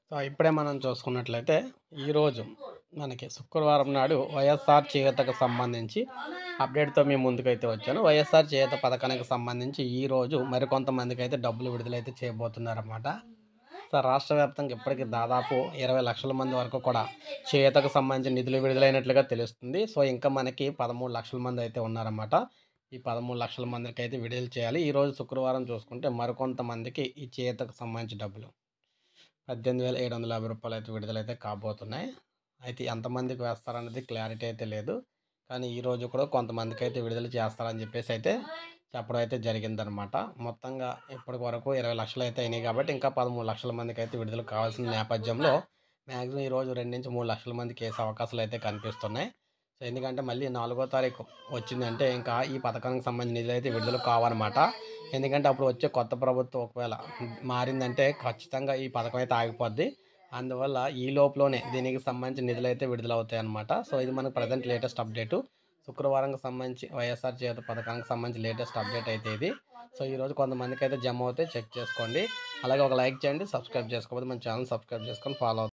so ఇప్పుడే మనం చూసుకున్నట్లయితే ఈరోజు మనకి శుక్రవారం నాడు వైఎస్ఆర్ చేయూతకు సంబంధించి అప్డేట్తో మేము ముందుకైతే వచ్చాను వైఎస్ఆర్ చేయూత పథకానికి సంబంధించి ఈరోజు మరికొంతమందికి అయితే డబ్బులు విడుదలైతే చేయబోతున్నారన్నమాట సో రాష్ట్ర వ్యాప్తంగా ఇప్పటికీ దాదాపు ఇరవై లక్షల మంది వరకు కూడా చేయూతకు సంబంధించి నిధులు విడుదలైనట్లుగా తెలుస్తుంది సో ఇంకా మనకి పదమూడు లక్షల మంది అయితే ఉన్నారన్నమాట ఈ పదమూడు లక్షల మందికి అయితే విడుదల చేయాలి ఈరోజు శుక్రవారం చూసుకుంటే మరికొంతమందికి ఈ చేయూతకు సంబంధించి డబ్బులు పద్దెనిమిది వేల ఏడు వందల యాభై రూపాయలు అయితే విడుదలైతే కాబోతున్నాయి అయితే ఎంతమందికి వేస్తారనేది క్లారిటీ అయితే లేదు కానీ ఈరోజు కూడా కొంతమందికి అయితే విడుదల చేస్తారని చెప్పేసి అయితే చెప్పడం అయితే జరిగిందనమాట మొత్తంగా ఇప్పటి వరకు ఇరవై లక్షలు అయితే అయినాయి కాబట్టి ఇంకా పదమూడు లక్షల మందికి అయితే విడుదల కావాల్సిన నేపథ్యంలో మ్యాక్సిమం ఈరోజు రెండు నుంచి మూడు లక్షల మందికి వేసే అవకాశాలు అయితే కనిపిస్తున్నాయి సో ఎందుకంటే మళ్ళీ నాలుగో తారీఖు వచ్చిందంటే ఇంకా ఈ పథకానికి సంబంధించిన నిధులు అయితే విడుదల కావన్నమాట ఎందుకంటే అప్పుడు వచ్చే కొత్త ప్రభుత్వం ఒకవేళ మారిందంటే ఖచ్చితంగా ఈ పథకం అయితే ఆగిపోద్ది అందువల్ల ఈ లోపలనే దీనికి సంబంధించిన నిధులు అయితే విడుదల అవుతాయి అన్నమాట సో ఇది మనకు ప్రజెంట్ లేటెస్ట్ అప్డేటు శుక్రవారంకి సంబంధించి వైఎస్ఆర్ చేత పథకానికి సంబంధించి లేటెస్ట్ అప్డేట్ అయితే ఇది సో ఈరోజు కొంతమందికి అయితే జమ అవుతే చెక్ చేసుకోండి అలాగే ఒక లైక్ చేయండి సబ్స్క్రైబ్ చేసుకోకపోతే మన ఛానల్ సబ్స్క్రైబ్ చేసుకొని ఫాలో